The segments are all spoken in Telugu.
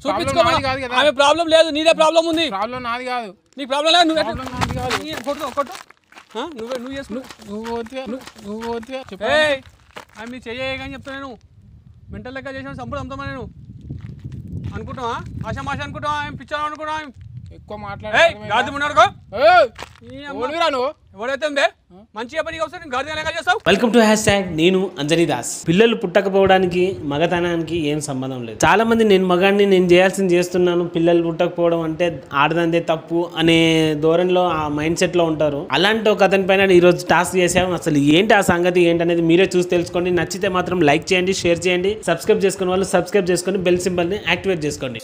చూపించుకో నాది కాదు కదా. ఆమె ప్రాబ్లం లేదు నీదే ప్రాబ్లం ఉంది ప్రాబ్లం నాది కాదు నీకు ప్రాబ్లం లేదు నువ్వు ప్రాబ్లం నాది కాదు నీ కొట్టు కొట్టు ఆ? నువ్వే నువ్వు చేసుకో నువ్వు పోతే నువ్వు పోతే చెప్పు ఏయ్ ఆమె నీ చెయ్యి కానీ చెప్తా నేను మెంటల్ లెక్క చేసిన సంపూర్ణ అమ్ముతామా నేను అనుకుంటావా ఆశ మాష అనుకుంటావా ఆమె పిచ్చాను అనుకుంటావా ఆమె? ఎక్కువ ఏయ్ మాట్లాడే గాది మున్నాడుకో ఈ అమ్మ ఓడిరా నువ్వు ఎవడైతే ఉందే మంచిగా పని అవసరం నేను గాది లెక్క చేస్తావు వెల్కమ్ టు హ్యాష్ ట్యాగ్ నేను అంజనీ దాస్ పిల్లలు పుట్టకపోవడానికి మగతనానికి ఏం సంబంధం లేదు చాలా మంది నేను మగాడిని నేను చేయాల్సింది చేస్తున్నాను పిల్లలు పుట్టకపోవడం అంటే ఆడదందే తప్పు అనే ధోరణిలో ఆ మైండ్ సెట్ లో ఉంటారు అలాంటి ఒక అతని పైన ఈ రోజు టాస్క్ చేసాము అసలు ఏంటి ఆ సంగతి ఏంటి అనేది మీరే చూసి తెలుసుకోండి నచ్చితే మాత్రం లైక్ చేయండి షేర్ చేయండి సబ్స్క్రైబ్ చేసుకునే వాళ్ళు సబ్స్క్రైబ్ చేసుకొని బెల్ సింబల్ ని యాక్టివేట్ చేసుకోండి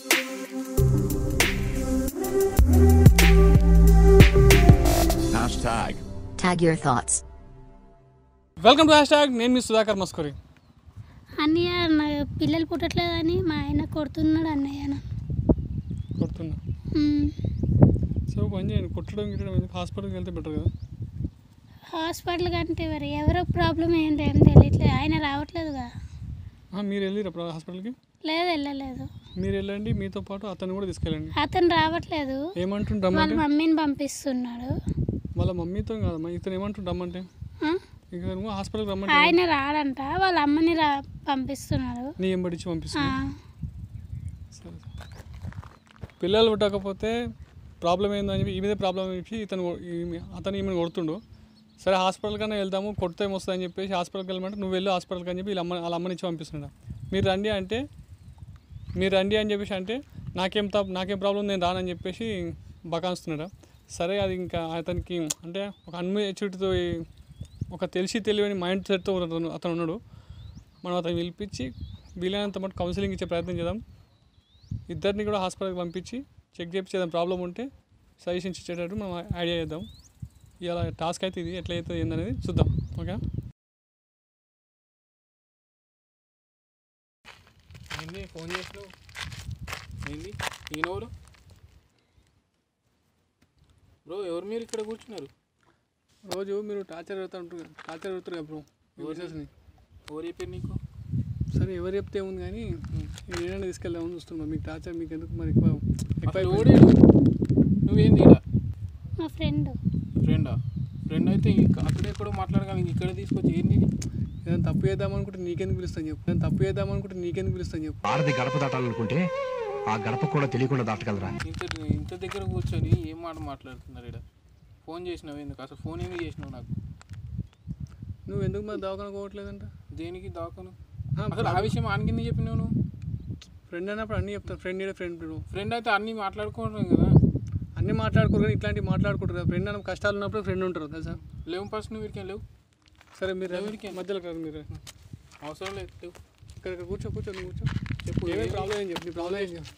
Hashtag. Tag your thoughts. Welcome to hashtag నేను మీ సుధాకర్ మస్కరి అన్నయ్య నా పిల్లలు పుట్టట్లేదని మా ఆయన కొడుతున్నాడు అన్నయ్య నన్ను. కొడుతున్నా మ్మ్. సో పని చేయండి కొట్టడం గిట్టడం ఎందుకు హాస్పిటల్కి వెళ్తే బెటర్ కదా హాస్పిటల్ కంటే మరి ఎవరో ప్రాబ్లం ఏంటి ఏం తెలియట్లేదు ఆయన రావట్లేదుగా ఆ, మీరు వెళ్ళిరా అప్పుడు హాస్పిటల్కి లేదు వెళ్ళలేదు మీరు వెళ్ళండి మీతో పాటు అతను కూడా తీసుకెళ్ళండి అతను రావట్లేదు ఏమంటుండు వాళ్ళ రమ్మంటే మమ్మీని పంపిస్తున్నాడు వాళ్ళ మమ్మీతో కాదమ్మా ఇతను ఏమంటుండు రమ్మంటే ఆ? ఇక నువ్వు హాస్పిటల్కి రమ్మంటే ఆయన రాడంట వాళ్ళ అమ్మని రా పంపిస్తున్నాడు నీ ఎంబడిచ్చి ఆ, పంపిస్తా సరే పిల్లలు పుట్టకపోతే ప్రాబ్లం ఏందని చెప్పి ఈమెదే ప్రాబ్లం అని చెప్పి ఇతను కొ- ఈమె- అతను ఈమెను కొడుతుండు సరే హాస్పిటల్ కన్నా వెళ్దాము కొడితే ఏమొస్తుందని చెప్పేసి హాస్పిటల్కి వెళ్ళమంటే నువ్వు వెళ్ళి హాస్పిటల్కి అని చెప్పి వీళ్ళ అమ్మ వాళ్ళ అమ్మని ఇచ్చి పంపిస్తున్నాడు మీరు రండి అంటే మీరు రండి అని చెప్పేసి అంటే నాకేం తప్ప నాకేం ప్రాబ్లం నేను రానని చెప్పేసి బకాయిస్తున్నాడు సరే అది ఇంకా అతనికి అంటే ఒక అన్మెచ్యూరిటీతో ఒక తెలిసి తెలియని మైండ్ సెట్తో అతను అతను ఉన్నాడు మనం అతను పిలిపించి వీలైనంత మటు కౌన్సిలింగ్ ఇచ్చే ప్రయత్నం చేద్దాం ఇద్దరిని కూడా హాస్పిటల్కి పంపించి చెక్ చేయించి ఏదైనా ప్రాబ్లం ఉంటే సజెషన్స్ ఇచ్చేటట్టు మనం ఐడియా చేద్దాం ఇలా టాస్క్ అయితే ఇది ఎట్లా అవుతుంది ఏందనేది చూద్దాం ఓకే ఏంది ఫోన్ చేసినావు ఏంది ఈయనెవరు బ్రో ఎవరు మీరు ఇక్కడ కూర్చున్నారు రోజు మీరు టార్చర్ పెడతా ఉంటారు టార్చర్ పెడతారు కదా బ్రో విషయస్ని ఎవరు చెప్పారు నీకు సరే ఎవరు చెప్తే ఉంది కానీ ఏదైనా తీసుకెళ్దామని చూస్తున్నాం మీకు టార్చర్ మీకు ఎందుకు మరి ఎక్కువ ఎక్కువ అసలు అయిపోయింది. ఎవడు నువ్వేంది ఇక్కడ మా ఫ్రెండ్ ఫ్రెండా ఫ్రెండ్ అయితే ఇంకా అక్కడే ఎక్కడో మాట్లాడగలను ఇంక ఇక్కడ తీసుకొచ్చి ఏంది ఇది? ఏదైనా తప్పు చేద్దామనుకుంటే నీకెందుకు పిలుస్తాను చెప్పు నేను తప్పు చేద్దామనుకుంటే నీకెందుకు పిలుస్తాను చెప్పు ఆడది గడప దాటాలనుకుంటే ఆ గడప కూడా తెలియకుండా దాటగలరా ఇంత ఇంత దగ్గర కూర్చొని ఏం మాట మాట్లాడుతున్నారు ఇక్కడ ఫోన్ చేసినావు ఎందుకు అసలు ఫోన్ ఏమి చేసినావు నాకు నువ్వు ఎందుకు మరి దవాఖాన పోవట్లేదంట దేనికి దాకాను అసలు ఆ విషయం ఆనకింద చెప్పినావు నువ్వు ఫ్రెండ్ అన్నప్పుడు అన్నీ చెప్తాను ఫ్రెండ్ ఈడ ఫ్రెండ్ ఇప్పుడు ఫ్రెండ్ అయితే అన్నీ మాట్లాడుకుంటాం కదా అన్నీ మాట్లాడుకోరు కానీ ఇట్లాంటివి మాట్లాడుకుంటారు కదా ఫ్రెండ్ అన్న కష్టాలు ఉన్నప్పుడు ఫ్రెండ్ ఉంటారు తెలుసా లేవు ఫస్ట్ నువ్వు వీరికేం లేవు సరే మీరు ఎవరికి? మధ్యలో కాదు మీరు అవసరం లేదు లేవు ఇక్కడ ఇక్కడ కూర్చో కూర్చో నువ్వు కూర్చో చెప్పు ఏమైంది ఏం- ప్రాబ్లం ఏం చెప్పు నీ ప్రాబ్లం ఏం చెప్పు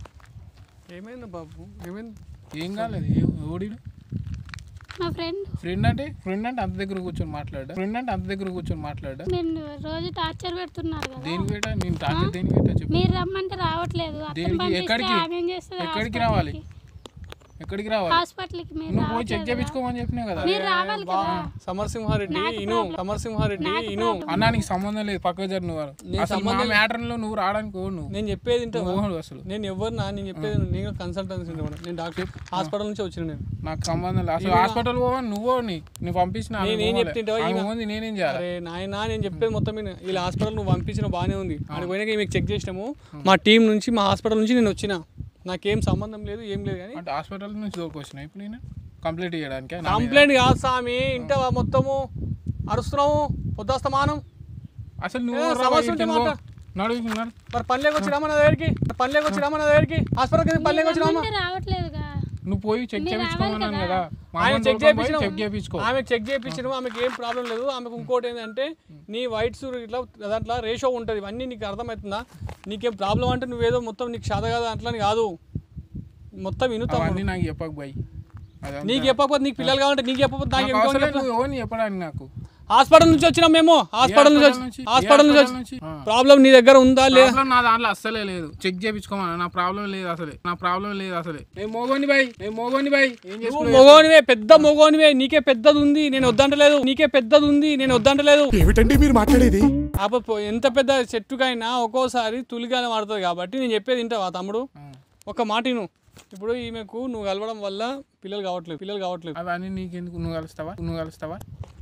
ఏమైంది బాబు ఏమైంది ఏం కాలేదు ఏ- ఎవడిడు మా ఫ్రెండ్ ఫ్రెండ్ అంటే ఫ్రెండ్ అంటే అంత దగ్గర కూర్చొని మాట్లాడా ఫ్రెండ్ అంటే అంత దగ్గర కూర్చొని మాట్లాడా మీరు రోజు టార్చర్ పెడుతున్నారు కదా దేనికి పెట్టా నేను టార్గెట్ దేనికి పెట్టా చెప్పు మీరు రమ్మంటే రావట్లేదు అతను దేనికి? పంపిస్తే ఎక్కడికి? ఆమె ఏం చేస్తుంది ఎక్కడికి రావాలి? ఎక్కడికి రావాలి హాస్పిటల్కి మీరు నువ్వు పోయి చెక్ రావట్లేదు కదా. చేయించుకోమని చెప్పినావు కదా మీరు రావాలి కదా సమరసింహారెడ్డి ఇను సమరసింహారెడ్డి ఇను అన్నా నీకు సంబంధం లేదు పక్క జరు నువ్వు నీకు అసలు మా సంబంధం- మ్యాటర్ లో నువ్వు రావడానికి ఓ నువ్వు నేను చెప్పేది వింటావా? నువ్వు ఓహడు అసలు నేను ఎవరినా నేను చెప్పేది నేను కన్సల్టెన్సీ నేను డాక్టర్ హాస్పిటల్ నుంచి వచ్చిన నేను నాకు సంబంధం లేదు అసలు హాస్పిటల్ పోవా నువ్వు నీ నువ్వు పంపించిన ఆమె నేను ఏం పోవాలి. చెప్తుంటావా? ఆమె ఈమె- పోంది నేనేం చేయాలి అరే నాయన నేను చెప్పేది మొత్తం విను. వీళ్ళ హాస్పిటల్ నువ్వు పంపించిన బాగానే ఉంది అక్కడికి పోయినాక మీకు చెక్ చేసినాము మా టీం నుంచి మా హాస్పిటల్ నుంచి నేను వచ్చిన నాకేం సంబంధం లేదు ఏం లేదు కానీ అంటే హాస్పిటల్ నుంచి దొరికొచ్చినా ఇప్పుడు నేను కంప్లీట్ చేయడానికి కంప్లైంట్ కాదు స్వామి ఇంటవా మొత్తము అరుస్తున్నాము పొద్దుస్తమానం అసలు ఏ, నువ్వు సమస్య ఉంటే మాట్లా- నడు నడు మరి పనిలోకి వచ్చినామా నా దగ్గరికి పనిలోకి వచ్చినామా నా దగ్గరికి హాస్పిటల్కి పనిలోకి వచ్చినామా రమ్మంటే రావట్లేదుగా నువ్వు పోయి చెక్ మీరు చేయించుకోమన్నాను రావాలి కదా మా ఆయన అమ్మని చెక్ తోలుకొని పోయి చేయించిన చెక్ చేయించుకో ఆమె చెక్ చేయించడం ఆమెకి ఏం ప్రాబ్లం లేదు ఆమెకు ఇంకోటి ఏంటంటే నీ వైట్స్ ఇట్లా దాంట్లో రేషో ఉంటుంది ఇవన్నీ నీకు అర్థమవుతుందా నీకేం ప్రాబ్లం అంటే నువ్వేదో మొత్తం నీకు షాద కదా అట్లా అని కాదు మొత్తం వినుతావు అవన్నీ నాకు చెప్పకు బాయ్ అదంతా. నీకు చెప్పకపోతే నీకు పిల్లలు కావాలంటే నీకు చెప్పకపోతే నాకు నాకు ఇంకో అవసరం లేదు, చెప్పలా? నువ్వు ఎవరిని చెప్పడానికి నాకు హాస్పిటల్ నుంచి వచ్చినాం మేము హాస్పిటల్ నుంచి హాస్పిటల్ నుంచి? వచ్చి- హాస్పిటల్ నుంచి ఏ వచ్చి హాస్పిటల్ నుంచి? ఆ. ప్రాబ్లం నీ దగ్గర ఉందా లేదా ప్రాబ్లం నా దాంట్లో అస్సలే లేదు చెక్ చేయించుకోమన్నా నా ప్రాబ్లం లేదు అసలే నా ప్రాబ్లం లేదు అసలే నేను మోగోని బాయ్ నేను మోగోని బాయ్ ఏం నువ్వు చేసుకున్నావు మొగోనివే పెద్ద మొగోనివే నీకే పెద్దది ఉంది నేను వద్దంటలేదు నీకే పెద్దది ఉంది నేను వద్దంటలేదు ఏమిటండి మీరు మాట్లాడేది అబ్బో, ఎంత పెద్ద చెట్టుకైనా ఒక్కోసారి తులిగానే మారుతుంది కాబట్టి నేను చెప్పేది వింటావా తమ్ముడు ఒక మాట విను ఇప్పుడు ఈమెకు నువ్వు కలవడం వల్ల పిల్లలు కావట్లేదు పిల్లలు కావట్లేదు అవన్నీ నీకెందుకు నువ్వు కలుస్తావా నువ్వు కలుస్తావా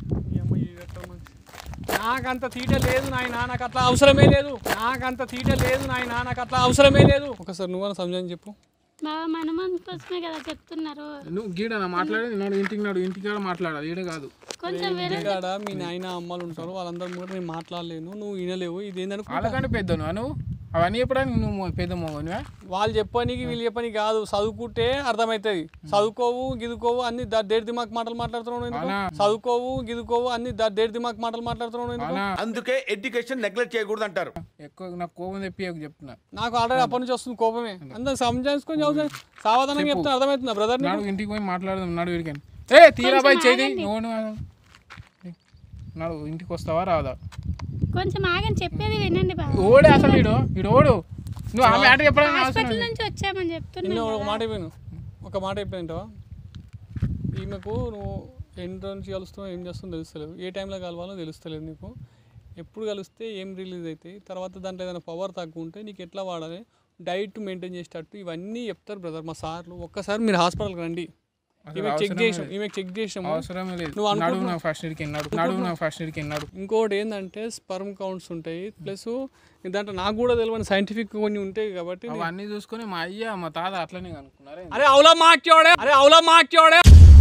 నాకంత తీట లేదు నాయన నాకు అట్లా అవసరమే లేదు నాకంత తీట లేదు నాయన నాకు అట్లా అవసరమే లేదు ఒకసారి నువ్వు సంజాని చెప్పు బాబా మనమంది కోసమే కదా చెప్తున్నారు నువ్వు గీడనా మాట్లాడేది నాడు ఇంటికి నాడు ఇంటికి కాడ మాట్లాడాలి ఈడ కాదు కొంచెం వేరే ఇక్కడ మీ నాయన అమ్మలు ఉంటారు వాళ్ళందరూ కూడా నేను మాట్లాడలేను నువ్వు వినలేవు ఇది ఏంటనుకో వాళ్ళకంటే పెద్దను నువ్వు అవన్నీ చెప్పడానికి నువ్వు మో- పెద్ద మోగనివా వాళ్ళు చెప్పనీకి వీళ్ళు చెప్పని కాదు చదువుకుంటే అర్థమవుతుంది చదువుకోవు గిదుకోవు అన్ని ద- డేట్ దిమాక్ మాటలు మాట్లాడుతున్నావు నువ్వు ఎందుకు? అవునా? చదువుకోవు గిదుకోవు అన్ని ద- డేట్ దిమాక్ మాటలు మాట్లాడుతున్నావు నువ్వు ఎందుకు? అవునా అందుకే ఎడ్యుకేషన్ నెగ్లెక్ట్ చేయకూడదు అంటారు ఎక్కువ నాకు కోపం తెప్పి చెప్తున్నా నాకు ఆల్రెడీ అప్పటి నుంచి వస్తుంది కోపమే అంత సంజాయించుకొని చదువు సావధానంగా చెప్తున్నా అర్థమవుతుందా బ్రదర్ నాడు ఇంటికి పోయి మాట్లాడదాం నాడు వీడికని ఏ తీరా బాయ్ చేయి నువ్వు నువ్వు నాడు ఇంటికి వస్తావా రాదా కొంచెం ఆగని చెప్పేది వినండి బాబా ఓడే అసలు వీడు వీడు ఓడు నువ్వు ఆమె ఆట చెప్పడానికి అవసరం హాస్పిటల్ లేదు. నుంచి వచ్చామని నిన్న చెప్తున్నా ఒక మాట అయిపోయాను ఒక మాట అయిపోయింటావా ఈమెకు నువ్వు ఎన్ని రోజు నుంచి కలుస్తున్నావు ఏం చేస్తుందో తెలుస్తలేదు ఏ టైంలో కలవాలో తెలుస్తలేదు నీకు ఎప్పుడు కలిస్తే ఏం రిలీజ్ అవుతాయి తర్వాత దాంట్లో ఏదైనా పవర్ తక్కువ ఉంటే నీకు ఎట్లా వాడాలి డైట్ మెయింటైన్ చేసేటట్టు ఇవన్నీ చెప్తారు బ్రదర్ మా సార్లు ఒక్కసారి మీరు హాస్పిటల్కి రండి అసలు ఈమె చెక్ అవసరమే చేసాం లేదు. ఈమె చెక్ చేసాము అవసరమే లేదు నువ్వు నడువు అనుకుంటున్నావు. నా ఫస్ట్ ఇయర్కి నడు నడువు నా ఫస్ట్ ఇయర్కి నడు ఇంకోటి ఏంటంటే స్పర్మ్ కౌంట్స్ ఉంటాయి ప్లస్ దాంట్లో నాకు కూడా తెలియని సైంటిఫిక్ కొన్ని ఉంటాయి కాబట్టి నేను- అవన్నీ చూసుకొని మా అయ్య మా తాత అట్లనే అనుకున్నారే అరే అవులా మాక్యోడే అరే అవులా మాక్యోడే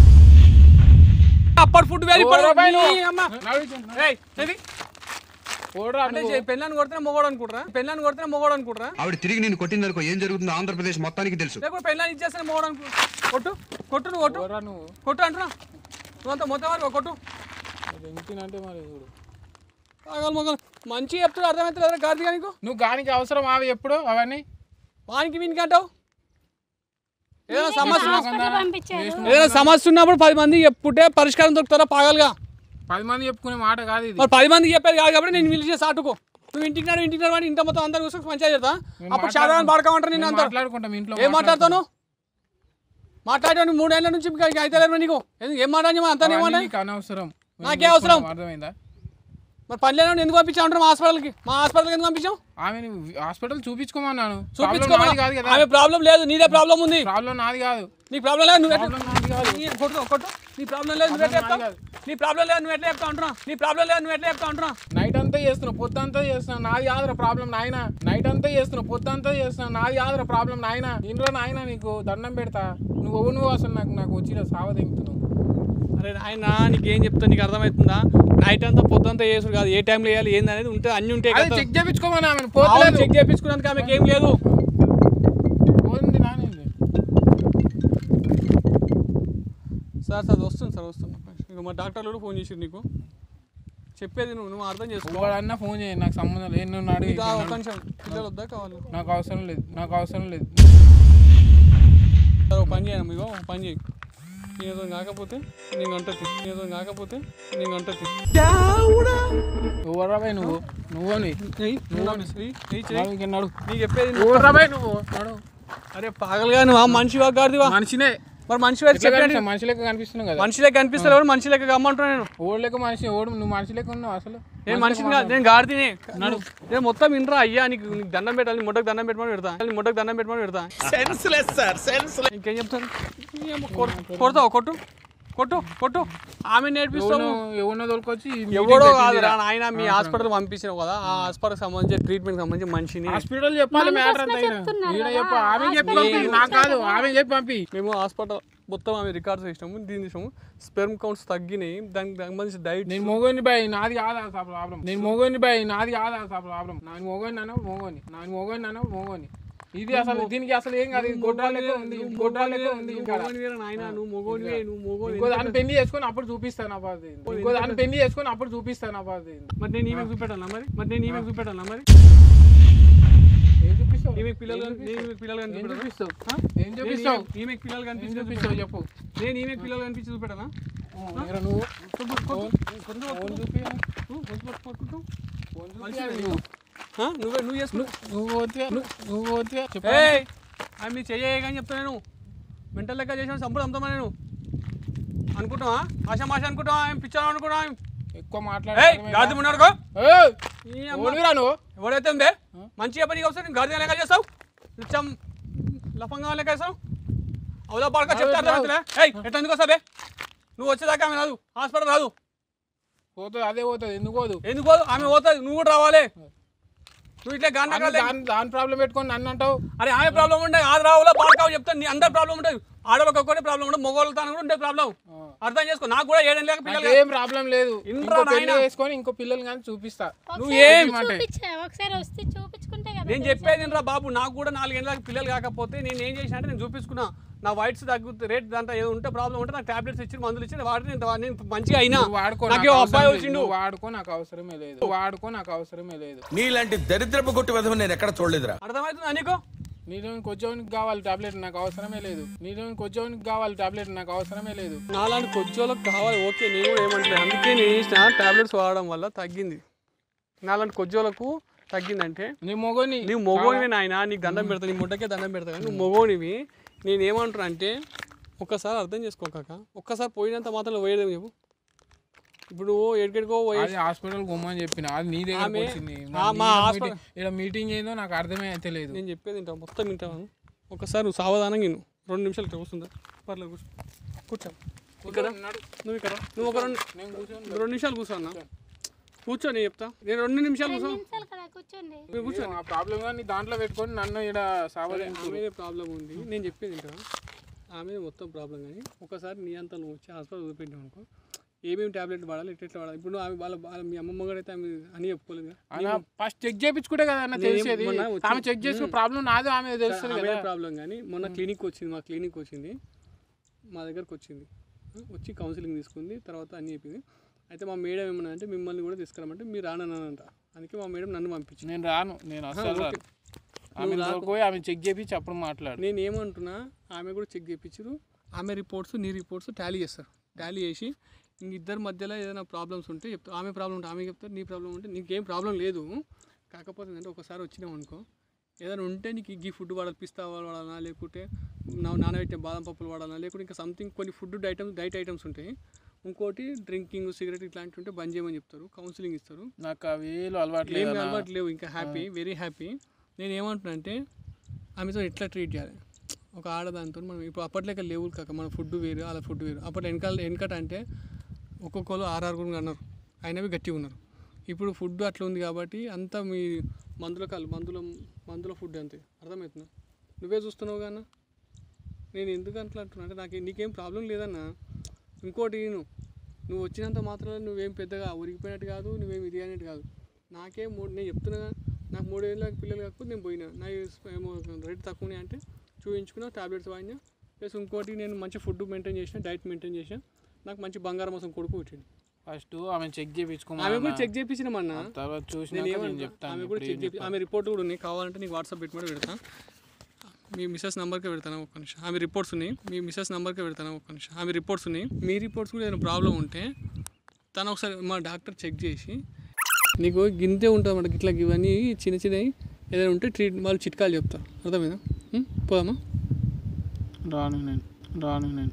అప్పటి ఫుడ్ వేరు ఇప్పుడు ఓరా బాయ్ నువ్వు. నీ అమ్మ. నడు ఇటు. ఏయ్, ఏది? ఓడరా అంటే నువ్వు. పెళ్ళాన్ని కొడితే మొగోడు అనుకుంటారా పెళ్ళాన్ని కొడితే మొగోడు అనుకుంటారా ఆవిడ తిరిగి నేను కొట్టిందనుకో ఏం జరుగుతుందో ఆంధ్రప్రదేశ్ మొత్తానికి తెలుసు లేకపోతే పెళ్ళాన్ని ఇచ్చేస్తే మొగోడు అనుకో కొట్టు కొట్టు నువ్వు కొట్టు ఓడరా నువ్వు కొట్టు అంటున్నా నువ్వంతా మొత్తం వరకు కొట్టు ఎంకినంటే మరి చూడు పాగలు మొగలు మంచిగా చెప్తున్నా అర్థమవుతుంది కార్తీక నీకు నువ్వు గానికి అవసరం అవి ఎప్పుడు అవన్నీ వానికి వీనికి అంటావు ఏదైనా సమస్య హాస్పిటల్ పంపించారు ఏదైనా సమస్య ఉన్నప్పుడు పది మంది చెప్పుంటే పరిష్కారం దొరుకుతారా పాగలుగా పది మంది చెప్పుకునే మాట కాదు ఇది మరి పది మందికి చెప్పేది కాదు కాబట్టి నేను పిలిచి సాటుకో నువ్వు ఇంటికి నాడు ఇంటికి నాడు అని ఇంత మొత్తం అందరు కూర్చొని పంచాయతీ చేస్తా అప్పుడు శాతాన్ని పాడుకోమంటారు నేను మేము అంతా మాట్లాడుకుంటాం ఇంట్లో ఏం మాట్లాడతాను మాట్లాడాను మూడేళ్ల నుంచి ఇంకా అయితే లేదు నీకు ఎందుకు ఏం మాట్లాడి అంతా అవన్నీ ఏమన్నా నీకు అనవసరం నాకే అవసరం? అర్థమైందా మరి పని లేని ఎందుకు పంపించావు అంటారు మా హాస్పిటల్కి మా హాస్పిటల్కి ఎందుకు పంపించాం ఆమె హాస్పిటల్ చూపించుకోమన్నాను చూపించుకో నాది కాదు కదా ఆమె ప్రాబ్లం లేదు నీదే ప్రాబ్లం ఉంది ప్రాబ్లం నాది కాదు నీ ప్రాబ్లం లేదు నువ్వు ఎట్లా ప్రాబ్లం నాది కాదు నీ కొట్టు కొట్టు నీ ప్రాబ్లం లేదు నువ్వు ఎట్లా చెప్తావు కాదు. నీ ప్రాబ్లం లేదు నువ్వు ఎట్లా చెప్తావు అంటున్నా నీ ప్రాబ్లం లేదు నువ్వు ఎట్లా చెప్తావు అంటున్నా నైట్ అంతా చేస్తున్నావు పొద్దంతా చేస్తున్నావు నాది కాదురా ప్రాబ్లం నాయన నైట్ అంతా చేస్తున్నావు పొద్దంతా చేస్తున్నావు నాది కాదురా ప్రాబ్లం నాయన ఇంట్లో నాయన నీకు దండం పెడతా నువ్వు ఎవరు నువ్వు అసలు నాకు నాకు వచ్చిన సావ తెంగుతున్నావు అరే ఆయన నీకు ఏం చెప్తా నీకు అర్థమవుతుందా నైట్ అంతా పొద్దుంతా చేసుడు కాదు ఏ టైంలో వేయాలి ఏంది అనేది ఉంటే అన్ని ఉంటాయి అదే కదా చెక్ చేయించుకోమని ఆమె పోతలేదు చెక్ చేయించుకున్నందుకు ఆమెకి ఏం లేదు పోతుంది నానేది సార్ సార్ వస్తుంది సార్ వస్తున్నా ఇక మా డాక్టర్లు కూడా ఫోన్ చేసిరు నీకు చెప్పేది నువ్వు నువ్వు అర్థం చేసుకో వాడన్నా ఫోన్ చేయి నాకు సంబంధం లేదు నువ్వు నాడు నీకు ఆ ఒక్క నిమిషం పిల్లలు వద్దా కావాలి నాకు అవసరం లేదు నాకు అవసరం లేదు సార్ ఒక పని చేయను మీకు ఒక పని చేయి నేను కాకపోతే నేను అంటది నేను కాకపోతే నేను అంటది ఎవరు రాబాయ్ నువ్వు నువ్వని నడు నీకు చెప్పేది నువ్వు- ఎవరు రాబాయ్ నువ్వు నడు అరే పాగలుగా నువ్వు ఆ మనిషి వాగాడిదివా మనిషినే మరి మనిషి వారి ఎట్లా చెప్పండి కనిపిస్తావు? మనిషి లెక్క కనిపిస్తున్నావు కదా మనిషి లెక్క కనిపిస్తారు మనిషి లెక్క గమ్మంటున్నా నేను ఓడి లెక్క మనిషి ఓడు నువ్వు మనిషి లెక్క ఉన్నావు అసలు నేను మనిషిని కాదు నేను గాడిదిని నడు నేను మొత్తం వినరా అయ్యా నీకు నీకు దండం పెట్టాలి నీ ముట్టకు దండం పెట్టమని పెడతా నీ ముట్టకు దండం పెట్టమని పెడతా సెన్స్లెస్ సార్ సెన్స్ ఇంకేం చెప్తాను ఏమో కొట్- కొడతావు కొట్టు కొట్టు కొట్టు ఆమె నేర్పిస్తావు ఎవరినో తోలుకొచ్చి ఈ meeting ఎవడో పెట్టింది కాదు ఈడ. ఆయన మీ హాస్పిటల్ పంపించినావు కదా ఆ హాస్పిటల్ సంబంధించి ట్రీట్మెంట్ సంబంధించి మనిషిని హాస్పిటల్ చెప్పాలి మ్యాటర్ అంతా ఈడ. చెప్తున్నారు ఈడ కదా. చెప్పు ఆమె చెప్పి పంపి నాకు కాదు ఆమె చెప్పి పంపి మేము హాస్పిటల్ మొత్తం ఆమె రికార్డ్స్ చేసినాము దీని చేసాము స్పెర్మ్ కౌంట్స్ తగ్గినాయి దానికి సంబంధించి డైట్ నేను మోగోని బాయ్ నాది కాదు ఆ ప్రాబ్లం నేను మోగోని బాయ్ నాది కాదు ఆ ప్రాబ్లం నాకు మోగోని అన్న మోగోని నాకు మోగోని అన్న మోగోని ఇది అసలు దీనికి అసలు ఏం కాదు ఇది గొడ్రాల లెక్క ఉంది గొడ్రాల లెక్క ఉంది ఇంకా నువ్వు మొగోనివే నువ్వు మొగోని ఇంకో దాన్ని పెళ్లి చేసుకొని అప్పుడు చూపిస్తాను ఆ బాధ ఏంది. ఇంకో దాన్ని పెళ్లి చేసుకొని అప్పుడు చూపిస్తాను ఆ బాధ ఏంది. మరి నేను ఈమెకు చూపెట్టాలా మరి మరి నేను ఈమెకు చూపెట్టాలా మరి ఏం చూపిస్తావు ఈమెకు పిల్లలు కని- నేను ఈమెకు పిల్లలు ఏం కనిపించాలా? చూపిస్తావు ఆ? ఏం చూపిస్తావు ఈమెకు పిల్లలు ఏం కనిపించి చూపిస్తావు చెప్పు నేను ఈమెకు పిల్లలు కనిపించి చూపెట్టానా ఏరా నువ్వు ఫోన్ ఫోన్ చూపి ఫోన్ చూపి నువ్వు ఆ? నువ్వే నువ్వు చేసుకో నువ్వు పోతే నువ్వు పోతే చెప్పు ఏయ్ ఆమె నీ చెయ్యే కానీ చెప్తా నేను మెంటల్ లెక్క చేసిన సంపద అమ్ముతామా నేను అనుకుంటావా ఆశ మాష అనుకుంటావా ఏం పిచ్చాను అనుకుంటావా ఎక్కువ ఏయ్ మాట్లాడే గాది ఉన్నాడుకో ఏయ్ ఈ అమ్మ. ఓడివిరా నువ్వు ఎవడైతే ఉందే మంచిగా పని వస్తే నేను గాడిద లెక్క చేస్తావు నిత్యం లఫంగా లెక్క చేస్తావు అవుదా పడక చెప్తా అర్థమవుతుందా ఏయ్ ఎట్లా ఎందుకు వస్తావే నువ్వు వచ్చేదాకా ఆమె రాదు హాస్పిటల్ రాదు పోతుంది అదే పోతుంది ఎందుకు పోదు ఎందుకు పోదు? ఆమె పోతుంది నువ్వు కూడా రావాలి నువ్వు ఇట్లా గాండ ఆమె దాని దాని ప్రాబ్లం పెట్టుకొని నన్ను అంటావు అరే ఆమె ప్రాబ్లం ఉండే ఆది రావులో బాడకావు చెప్తాను నీ అందరి ప్రాబ్లం ఉంటుంది ఆడవాళ్ళకి ఒక్కటే ప్రాబ్లం ఉంటుంది మగవాళ్ళతో కూడా ఉండే ప్రాబ్లం అర్థం చేసుకో నాకు కూడా ఏడేం లేక పిల్లలు ఏం ప్రాబ్లం లేదు ఇంద్రా ఇంకో పెళ్లి నాయనా. చేసుకొని ఇంకో పిల్లలు కానీ చూపిస్తా నువ్వు ఒకసారి ఏం చూపించా ఒకసారి వస్తే చూపించుకుంటే కదా నేను చెప్పేది రా బాబు నాకు కూడా నాలుగేళ్ళకి పిల్లలు కాకపోతే నేను ఏం చేసిన అంటే నేను చూపించుకున్నా నా వైట్స్ తగ్గు రేట్ దాంట్లో ఏదో ఉంటే ప్రాబ్లం ఉంటే నాకు టాబ్లెట్స్ ఇచ్చి మందులు ఇచ్చి వాడిని నేను నేను మంచిగా అయినా నువ్వు వాడుకో నాకు నాకు ఓ అవసరం అబ్బాయి లేదు. వచ్చిండు నువ్వు వాడుకో నాకు అవసరమే లేదు నువ్వు వాడుకో నాకు అవసరమే లేదు నీలాంటి దరిద్రపు కొట్టి విధం నేను ఎక్కడ చూడలేదురా అర్థమవుతుందా నీకు నీలో ఇంకొచ్చేవానికి కావాలి టాబ్లెట్ నాకు అవసరమే లేదు నీలో ఇంకొచ్చేవానికి కావాలి టాబ్లెట్ నాకు అవసరమే లేదు నాలాంటి కొజ్జోలకు కావాలి ఓకే నేను కూడా ఏమంటలేదు అందుకే నేను వేసిన టాబ్లెట్స్ వాడడం వల్ల తగ్గింది నాలాంటి కొజ్జోలకు తగ్గిందంటే నీ మొగని నువ్వు మొగోనివి నాయన నీకు దండం పెడతా నీ ముట్టకే దండం పెడతా కానీ నువ్వు మొగోనివి నేను ఏమంటున్నా అంటే ఒక్కసారి అర్థం చేసుకోకాక ఒక్కసారి పోయినంత మాత్రం పోయేదేమి చెప్పు ఇప్పుడు ఎక్కడికో పోయి అది హాస్పిటల్ గుమ్మని చెప్పిన అది నీ దగ్గర ఆమె- వచ్చింది ఆ, మా హాస్పిటల్ ఇక్కడ మీటింగ్ ఏందో నాకు అర్థమే అయితే లేదు నేను చెప్పేది వింటావు మొత్తం వింటాను ఒకసారి నువ్వు సావధానంగా విను రెండు నిమిషాలు ఇట్లా కూర్చుందా పర్లేదు కూర్చో కూర్చో ఇక్కడ నువ్వు ఇక్కడ నువ్వు ఒక రెండు నేను కూర్చొని రెండు నిమిషాలు కూర్చో అన్న కూర్చో నేను చెప్తా నేను రెండు నిమిషాలు కూర్చో నిమిషాలు కదా కూర్చోండి నువ్వు కూర్చో ఆ ప్రాబ్లం కానీ దాంట్లో పెట్టుకొని నన్ను ఇక్కడ సావలే ఆమె ప్రాబ్లం ఉంది నేను చెప్పేది ఇంకా ఆమె మొత్తం ప్రాబ్లం కానీ ఒకసారి నీ అంతా నువ్వు వచ్చి హాస్పిటల్ చూపెట్టావు అనుకో ఏమేమి టాబ్లెట్ వాడాలి ఎట్లా ఎట్లా వాడాలి ఇప్పుడు నువ్వు ఆమె వాళ్ళ వాళ్ళ మీ అమ్మమ్మ కూడా అయితే ఆమె అని చెప్పుకోలేదు కదా. అన్న ఫస్ట్ చెక్ చేయించుకుంటే కదా అన్న నేను తెలిసేది మొన్న వచ్చి- ఆమె చెక్ చేసుకుని ప్రాబ్లం నాదో ఆమె తెలుస్తుంది ఆమె కదా ప్రాబ్లం కానీ మొన్న క్లినిక్ వచ్చింది మా క్లినిక్ వచ్చింది మా దగ్గరకు వచ్చింది వచ్చి కౌన్సిలింగ్ తీసుకుంది తర్వాత అన్ని చెప్పింది అయితే మా మేడం ఏమన్నా అంటే మిమ్మల్ని కూడా తీసుకురమ్మంటే మీరు రానన్నానంట అందుకే మా మేడం నన్ను పంపించింది నేను రాను నేను అస్సలు ఓకే. రాను ఆమె దగ్గరకు పోయి ఆమె చెక్ చేయించి అప్పుడు మాట్లాడు నేను ఏమంటున్నా ఆమె కూడా చెక్ చేయించారు ఆమె రిపోర్ట్స్ నీ రిపోర్ట్స్ టాలీ చేస్తారు టాలీ చేసి ఇంక ఇద్దరి మధ్యలో ఏదైనా ప్రాబ్లమ్స్ ఉంటే చెప్తారు ఆమె ప్రాబ్లం ఉంటే ఆమె చెప్తారు నీ ప్రాబ్లం ఉంటే నీకేం ప్రాబ్లం లేదు కాకపోతే ఏంటంటే ఒకసారి వచ్చినావు అనుకో ఏదైనా ఉంటే నీకు ఈ ఫుడ్ వాడాలి పిస్తా వాడాలన్నా లేకుంటే నా నానబెట్టిన బాదం పప్పులు వాడాలన్నా లేకుంటే ఇంకా సంథింగ్ కొన్ని ఫుడ్ ఐటమ్స్ డైట్ ఐటమ్స్ ఉంటాయి ఇంకోటి డ్రింకింగ్ సిగరెట్ ఇట్లాంటివి ఉంటే బంద్ చేయమని చెప్తారు కౌన్సిలింగ్ ఇస్తారు నాకు అవేలు అలవాటు ఏం లేదు అలవాటు లేవు ఇంకా హ్యాపీ వెరీ హ్యాపీ నేను ఏమంటున్నా అంటే ఆమెతో ఎట్లా ట్రీట్ చేయాలి ఒక ఆడదాంతో మనం ఇప్పుడు అప్పట్లేక లేవు కాక మన ఫుడ్ వేరు అలా ఫుడ్ వేరు అప్పట్లో వెనకాల వెనకట అంటే ఒక్కొక్కరు ఆరారుగురు అన్నారు అయినవి గట్టిగా ఉన్నారు ఇప్పుడు ఫుడ్ అట్లా ఉంది కాబట్టి అంతా మీ మందుల కాలు మందుల మందుల ఫుడ్ అంతే అర్థమవుతుందా నువ్వే చూస్తున్నావు కన్నా నేను ఎందుకు అట్లా అంటున్నా అంటే నాకు నీకేం ప్రాబ్లం లేదన్నా ఇంకోటి నేను నువ్వు వచ్చినంత మాత్రం నువ్వేం పెద్దగా ఉరిగిపోయినట్టు కాదు నువ్వేం ఇది అనేట్టు కాదు నాకేం మూడు నేను చెప్తున్నా కదా, నాకు మూడేళ్ళ పిల్లలు కాకపోతే నేను పోయినా నా ఏమో రేట్ తక్కువనే అంటే చూపించుకున్నా టాబ్లెట్స్ వాడినా ప్లస్ ఇంకోటి నేను మంచి ఫుడ్ మెయింటైన్ చేసిన డైట్ మెయింటైన్ చేసిన నాకు మంచి బంగారం కోసం కొడుకు వచ్చింది ఫస్ట్ ఆమె చెక్ చేయించుకోమా ఆమె కూడా చెక్ చేయించినామన్నా తర్వాత నేను చూసినాక నేను ఏమంటున్నా, చెప్తాను ఆమె కూడా ఇప్పుడు చెక్ ఏం చేపి ఆమె రిపోర్ట్ కూడా ఉన్నాయి కావాలంటే నీకు వాట్సాప్ పెట్టుకుంటే పెడతా మీ మిస్సెస్ నెంబర్కే పెడతాను ఒక్క నిమిషం ఆమె రిపోర్ట్స్ ఉన్నాయి మీ మిస్సెస్ నెంబర్కే పెడతాను ఒక్క నిమిషం ఆమె రిపోర్ట్స్ ఉన్నాయి మీ రిపోర్ట్స్ కూడా ఏదైనా ప్రాబ్లం ఉంటే తను ఒకసారి మా డాక్టర్ చెక్ చేసి నీకు గింతే ఉంటుంది అన్నమాట ఇట్లా ఇవన్నీ చిన్న చిన్నవి ఏదైనా ఉంటే ట్రీట్ వాళ్ళు చిట్కాలు చెప్తారు అర్థమైందా ఉం? పోదామా రాను నేను రాను నేను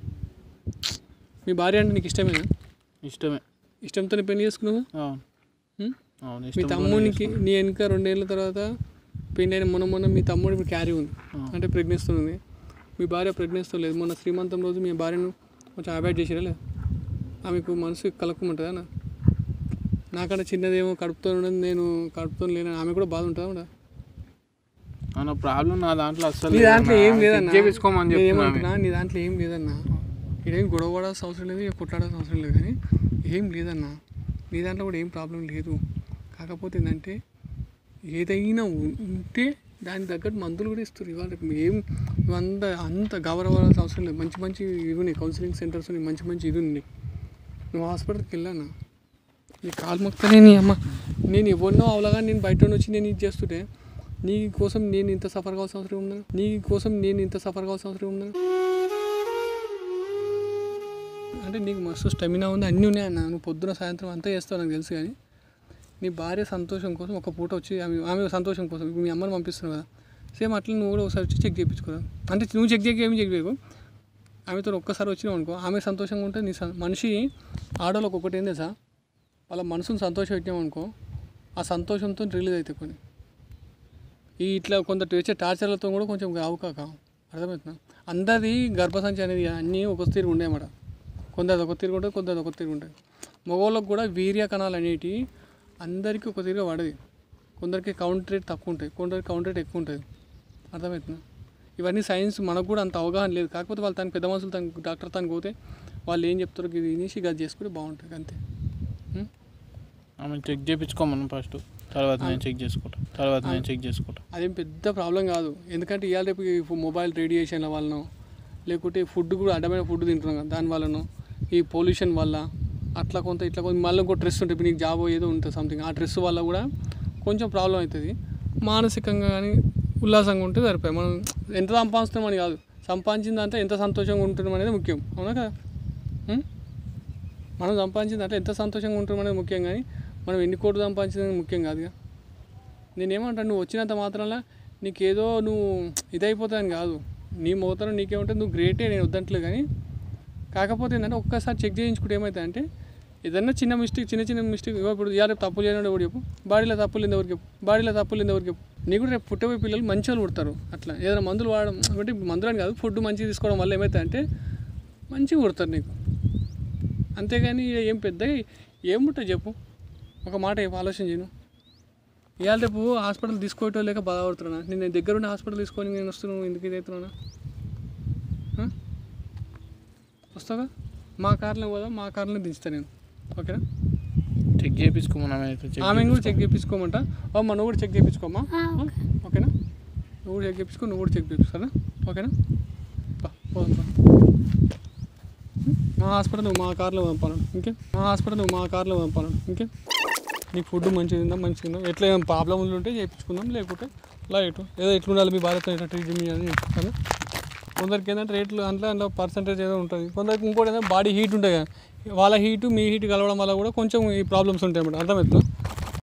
మీ భార్య అంటే నీకు ఇష్టమేనా ఇష్టమే ఇష్టంతోనే పెళ్లి చేసుకున్నావా అవును ఉం? అవును మీ ఇష్టం తమ్మునికి నీ వెనుక రెండేళ్ళ తర్వాత పెళ్ళి అయిన మొన్న మొన్న మీ తమ్ముడు ఇప్పుడు క్యారీ ఉంది అంటే ప్రెగ్నెన్సీ ఉంది మీ భార్య ప్రెగ్నెన్సీ లేదు మొన్న శ్రీమంతం రోజు మీ భార్యను కొంచెం అవాయిడ్ చేసిరా లేదు ఆమెకు మనసు కలక్కమంటుందా అన్న నాకన్నా చిన్నదేమో కడుపుతో ఉన్నది నేను కడుపుతో లేను ఆమె కూడా బాధ ఉంటుందా ఉండదా? అన్న ప్రాబ్లం నా దాంట్లో అస్సలు నీ దాంట్లో ఏం లేదన్నా చేయించుకోమని నేను చెప్తున్నా ఏమంటున్నా నీ దాంట్లో ఏం లేదన్నా ఇదేం గొడవ పడాల్సిన అవసరం లేదు ఇక కొట్లాడాల్సిన అవసరం లేదు కానీ ఏం లేదన్నా నీ దాంట్లో కూడా ఏం ప్రాబ్లం లేదు కాకపోతే ఏంటంటే ఏదైనా ఉంటే దానికి తగ్గట్టు మందులు కూడా ఇస్తారు ఇవాళ రేపు ఏం నువ్వు అంత అంత గౌరవాల్సిన అవసరం లేదు మంచి మంచి ఇవి ఉన్నాయి కౌన్సిలింగ్ సెంటర్స్ ఉన్నాయి మంచి మంచి ఇది ఉన్నాయి నువ్వు హాస్పిటల్కి వెళ్ళానా నీ కాలు మొక్కనే నీ అమ్మ నేను ఎవరినో అవలగా నేను బయట నుండి వచ్చి నేను ఇది చేస్తుంటే నీ కోసం నేను ఇంత సఫర్ కావాల్సిన అవసరం ఉందా నీ కోసం నేను ఇంత సఫర్ కావాల్సిన అవసరం ఉందా అంటే నీకు మస్తు స్టెమినా ఉంది అన్నీ ఉన్నాయి అన్న నువ్వు పొద్దున సాయంత్రం అంతా చేస్తావు నాకు తెలుసు కానీ నీ భార్య సంతోషం కోసం ఒక పూట వచ్చి ఆమె ఆమె సంతోషం కోసం ఇప్పుడు మీ అమ్మని పంపిస్తున్నావు కదా సేమ్ అట్లా నువ్వు కూడా ఒకసారి వచ్చి చెక్ చేయించుకోరా అంటే నువ్వు చెక్ చేయ ఏమి చెక్ చేయకు ఆమెతో ఒక్కసారి వచ్చినావు అనుకో ఆమె సంతోషంగా ఉంటే నీ సం- మనిషి ఆడవాళ్ళకి ఒకటి ఏంది సార్ వాళ్ళ మనసును సంతోషం పెట్టినామనుకో ఆ సంతోషంతో రిలీజ్ అవుతాయి కొన్ని ఈ ఇట్లా కొంత వచ్చే టార్చర్లతో కూడా కొంచెం కావు కాక అర్థమవుతుందా అందరిది గర్భసంచి అనేది అన్నీ ఒక తీరు ఉండేమాట కొందరు ఒక తీరు ఉంటుంది కొందరు ఒక తీరు ఉంటుంది మగవాళ్ళకి కూడా వీర్య కణాలు అనేటివి అందరికీ ఒక తీరుగా పడది కొందరికి కౌంటర్ రేట్ తక్కువ ఉంటాయి కొందరికి కౌంటర్ రేట్ ఎక్కువ ఉంటుంది అర్థమవుతుందా ఇవన్నీ సైన్స్ మనకు కూడా అంత అవగాహన లేదు కాకపోతే వాళ్ళు తన పెద్ద మనుషులు తన డాక్టర్ తనకు పోతే వాళ్ళు ఏం చెప్తారో ఇది వినేసి అది చేసుకుంటే బాగుంటుంది అంతే ఉం? ఆమె చెక్ చేయించుకోమను ఫస్ట్ తర్వాత నేను చెక్ చేసుకుంటా తర్వాత నేను చెక్ చేసుకుంటా అదేం పెద్ద ప్రాబ్లం కాదు ఎందుకంటే ఇవాళ రేపు ఈ ఫు- మొబైల్ రేడియేషన్ల వలన లేకుంటే ఫుడ్ కూడా అడ్డమైన ఫుడ్ తింటున్నాం కదా దాని వలన ఈ పొల్యూషన్ వల్ల అట్లా కొంత ఇట్లా కొంత మళ్ళీ ఇంకో స్ట్రెస్ ఉంటుంది ఇప్పుడు నీకు జాబ్ ఏదో ఉంటుంది సంథింగ్ ఆ స్ట్రెస్ వల్ల కూడా కొంచెం ప్రాబ్లం అవుతుంది మానసికంగా కానీ ఉల్లాసంగా ఉంటే సరిపోయి మనం ఎంత సంపాదిస్తున్నామని కాదు సంపాదించిన దాంట్లో ఎంత సంతోషంగా ఉంటున్నాం అనేది ముఖ్యం అవునా కదా ఉం? మనం సంపాదించిన దాంట్లో ఎంత సంతోషంగా ఉంటున్నాం అనేది ముఖ్యం కానీ మనం ఎన్ని కోట్లు సంపాదించడం ముఖ్యం కాదుగా నేనేమంటాను నువ్వు వచ్చినంత మాత్రాన నీకేదో నువ్వు ఇదైపోతాని కాదు నీ మోతనం నీకేముంటుంది నువ్వు గ్రేటే నేను వద్దంటలేదు కానీ కాకపోతే ఏంటంటే ఒక్కసారి చెక్ చేయించుకుంటే ఏమవుతుంది అంటే ఏదన్నా చిన్న మిస్టేక్ చిన్న చిన్న మిస్టేక్ ఇప్పుడు ఇవాళ తప్పు చేయడం ఎవరు చెప్పు బాడీలో తప్పులు లేదు ఎవరికి చెప్పు బాడీలో తప్పులు లేదు ఎవరికి చెప్పు నీకు కూడా రేపు పుట్టబోయే పిల్లలు మంచి వాళ్ళు పుడతారు అట్లా ఏదైనా మందులు వాడడం అంటే మందులు అని కాదు ఫుడ్ మంచిగా తీసుకోవడం వల్ల ఏమవుతుంది అంటే మంచిగా పుడతారు నీకు అంతేగాని ఈడ ఏం పెద్ద ఏముంటుంది చెప్పు ఒక మాట చెప్పు ఆలోచన చేయను ఇవాళ రేపు హాస్పిటల్ తీసుకోవటం లేక బాధపడుతున్నా నేను దగ్గర ఉండి హాస్పిటల్ తీసుకొని నేను వస్తున్నాను ఎందుకు ఇది అవుతున్నా వస్తావా మా కార్లో పోదా మా కార్లో దించుతా నేను ఓకేనా చెక్ చేయించుకోమను ఆమె అయితే చెక్ ఆమెను కూడా చెక్ చేయించుకోమంట అమ్మ నువ్వు కూడా చెక్ చేయించుకోమ్మా ఆ, ఓకే. ఓకేనా నువ్వు కూడా చెక్ చేయించుకో నువ్వు కూడా చెక్ చేయించుకోరా ఓకేనా పా, పోదాం పా. మా హాస్పిటల్ నువ్వు మా కార్లో పంపాలను ఇంకే మా హాస్పిటల్ నువ్వు మా కార్లో పంపాలను ఇంకే నీకు ఫుడ్ మంచిగా ఉందా మంచిగా ఉందా ఎట్లా ఏమైనా ప్రాబ్లమ్లు ఉంటే చేయించుకుందాం లేకుంటే లైట్ ఏదో ఎట్లా ఉండాలి మీ భార్యతో ఎట్లా ట్రీట్మెంట్ చేయాలని చెప్తాను కొందరికి ఏంటంటే రేట్లు అందులో అందులో పర్సంటేజ్ ఏదో ఉంటుంది కొందరికి ఇంకోటి ఏంటంటే బాడీ హీట్ ఉంటుంది కదా వాళ్ళ హీటు మీ హీట్ కలవడం వల్ల కూడా కొంచెం ఈ ప్రాబ్లమ్స్ ఉంటాయి అన్నమాట అర్థమవుతుందా